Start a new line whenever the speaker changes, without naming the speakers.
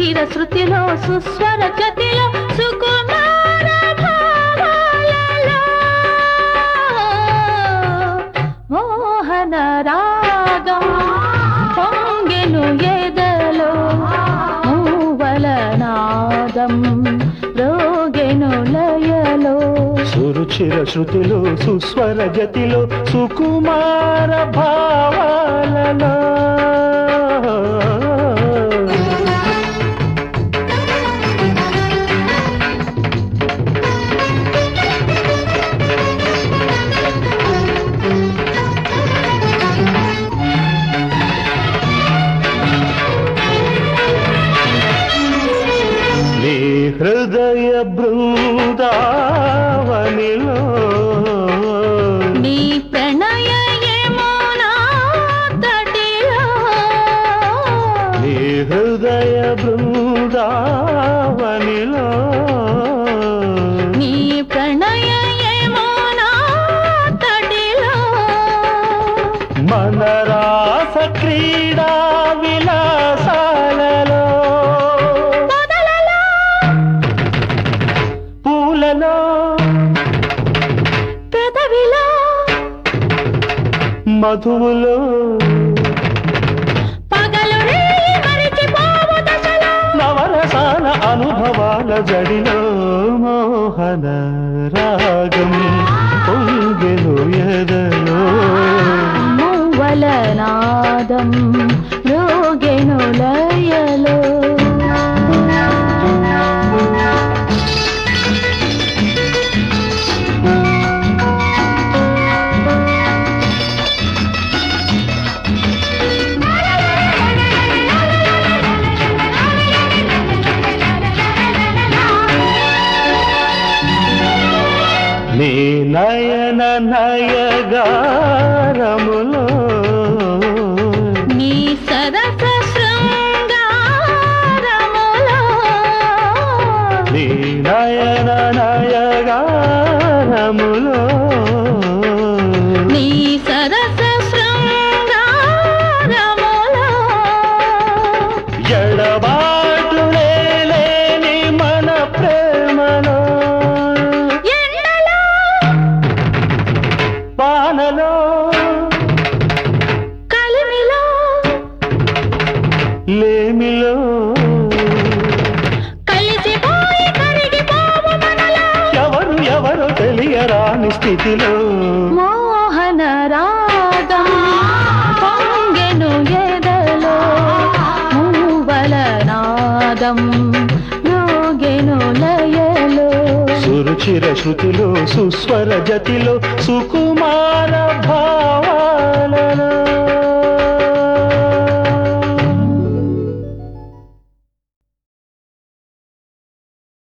సురుచిర శృతిలో సుస్వర గతిలో సుకుమార భావాలలో మోహన రాగం పొంగెను ఎదలో మూవల నాదం రోగెను లయలో
సురుచిర శృతిలో సుస్వర గతిలో సుకుమార భావాలలో నీ హృదయ బృందావనిలో
నీ ప్రణయ యమునా తటిలో
నీ హృదయ బృందావనిలో
నీ ప్రణయ యమునా తటిలో
మన రాస క్రీడా విలాసాలలో
పొదలలో
పూలలో
పెదవిలో
మధువులో
పగలు రేయి మరిచిపోవు దశలో
నవరసాల అనుభవాల జడిలో మోహన రాగం పొంగెను ఎదలో
మూవల నాదం రోగెను లయలో
నీ నయన నయగారములో
నీ సరస శృంగారములో
నీ నయన నయగారములో
నీ సరస శృంగారములో
ఎడబాటు లేని మన ప్రేమలో
ఎండలో
వానలో
కలిమిలో
లేమిలో
కలిసిపోయి కరిగిపోవు మనలో
ఎవరు ఎవరు తెలియరాని స్థితిలో
మోహన రాగం పొంగెను ఎదలో మూవల నాదం రోగెను లయలో
సురుచిర శృతిలో సుస్వర జతిలో సుకుమార భావాలలో